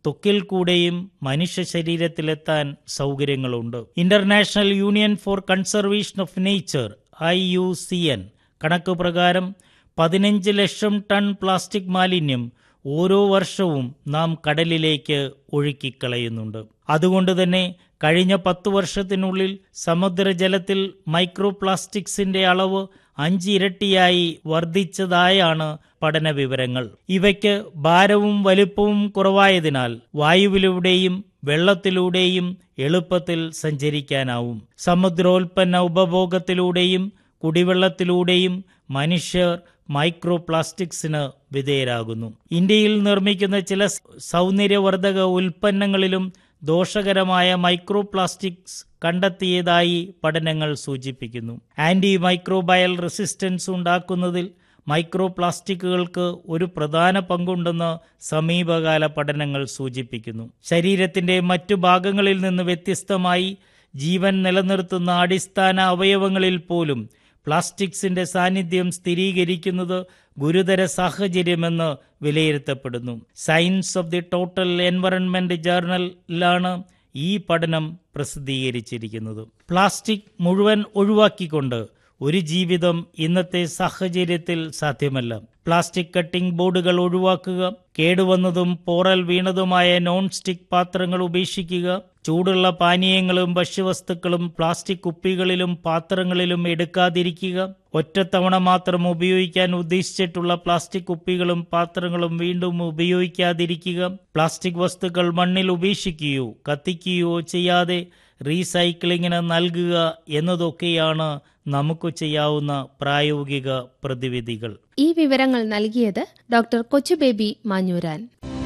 ത്വക്കിൽ കൂടെയും മനുഷ്യ ശരീരത്തിലെത്താൻ സൗകര്യങ്ങളുണ്ട് international union for conservation of nature I U C N കണക്ക് പ്രകാരം പതിനഞ്ച് ലക്ഷം ടൺ പ്ലാസ്റ്റിക് മാലിന്യം ഓരോ വർഷവും നാം കടലിലേക്ക് ഒഴുക്കിക്കളയുന്നുണ്ട് അതുകൊണ്ട് തന്നെ കഴിഞ്ഞ പത്തു വർഷത്തിനുള്ളിൽ സമുദ്രജലത്തിൽ മൈക്രോ പ്ലാസ്റ്റിക്സിന്റെ അളവ് അഞ്ചിരട്ടിയായി വർദ്ധിച്ചതായാണ് പഠന വിവരങ്ങൾ ഇവയ്ക്ക് ഭാരവും വലുപ്പവും കുറവായതിനാൽ വായുവിലൂടെയും വെള്ളത്തിലൂടെയും എളുപ്പത്തിൽ സഞ്ചരിക്കാനാവും സമുദ്രോൽപ്പന്ന ഉപഭോഗത്തിലൂടെയും കുടിവെള്ളത്തിലൂടെയും മനുഷ്യർ മൈക്രോ പ്ലാസ്റ്റിക്സിന് വിധേയരാകുന്നു ഇന്ത്യയിൽ നിർമ്മിക്കുന്ന ചില സൗന്ദര്യവർദ്ധക ഉൽപ്പന്നങ്ങളിലും ദോഷകരമായ മൈക്രോ പ്ലാസ്റ്റിക്സ് കണ്ടെത്തിയതായി പഠനങ്ങൾ സൂചിപ്പിക്കുന്നു ആന്റി മൈക്രോബയൽ റെസിസ്റ്റൻസ് ഉണ്ടാക്കുന്നതിൽ മൈക്രോ പ്ലാസ്റ്റിക്കുകൾക്ക് ഒരു പ്രധാന പങ്കുണ്ടെന്ന് സമീപകാല പഠനങ്ങൾ സൂചിപ്പിക്കുന്നു ശരീരത്തിന്റെ മറ്റു ഭാഗങ്ങളിൽ നിന്ന് വ്യത്യസ്തമായി ജീവൻ നിലനിർത്തുന്ന അടിസ്ഥാന അവയവങ്ങളിൽ പോലും പ്ലാസ്റ്റിക്സിന്റെ സാന്നിധ്യം സ്ഥിരീകരിക്കുന്നത് ഗുരുതര സാഹചര്യമെന്ന് വിലയിരുത്തപ്പെടുന്നു science of the total environment ജേർണലിലാണ് ഈ പഠനം പ്രസിദ്ധീകരിച്ചിരിക്കുന്നത് പ്ലാസ്റ്റിക് മുഴുവൻ ഒഴിവാക്കിക്കൊണ്ട് ഒരു ജീവിതം ഇന്നത്തെ സാഹചര്യത്തിൽ സാധ്യമല്ല പ്ലാസ്റ്റിക് കട്ടിംഗ് ബോർഡുകൾ ഒഴിവാക്കുക കേടുവന്നതും പോറൽ വീണതുമായ നോൺ സ്റ്റിക് പാത്രങ്ങൾ ഉപേക്ഷിക്കുക ചൂടുള്ള പാനീയങ്ങളും ഭക്ഷ്യവസ്തുക്കളും പ്ലാസ്റ്റിക് കുപ്പികളിലും പാത്രങ്ങളിലും എടുക്കാതിരിക്കുക ഒറ്റത്തവണ മാത്രം ഉപയോഗിക്കാൻ ഉദ്ദേശിച്ചിട്ടുള്ള പ്ലാസ്റ്റിക് കുപ്പികളും പാത്രങ്ങളും വീണ്ടും ഉപയോഗിക്കാതിരിക്കുക പ്ലാസ്റ്റിക് വസ്തുക്കൾ മണ്ണിൽ ഉപേക്ഷിക്കുകയോ കത്തിക്കുകയോ ചെയ്യാതെ റീസൈക്ലിങ്ങിന് നൽകുക എന്നതൊക്കെയാണ് നമുക്ക് ചെയ്യാവുന്ന പ്രായോഗിക പ്രതിവിധികൾ ഈ വിവരങ്ങൾ നൽകിയത് doctor Kochubaby Manjooran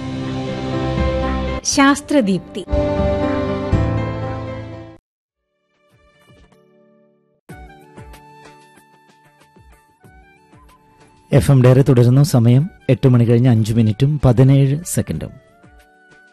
Sasthradeepthi F M diary തുടരുന്നു സമയം എട്ട് മണി കഴിഞ്ഞ് അഞ്ച് മിനിറ്റും പതിനേഴ് സെക്കൻഡും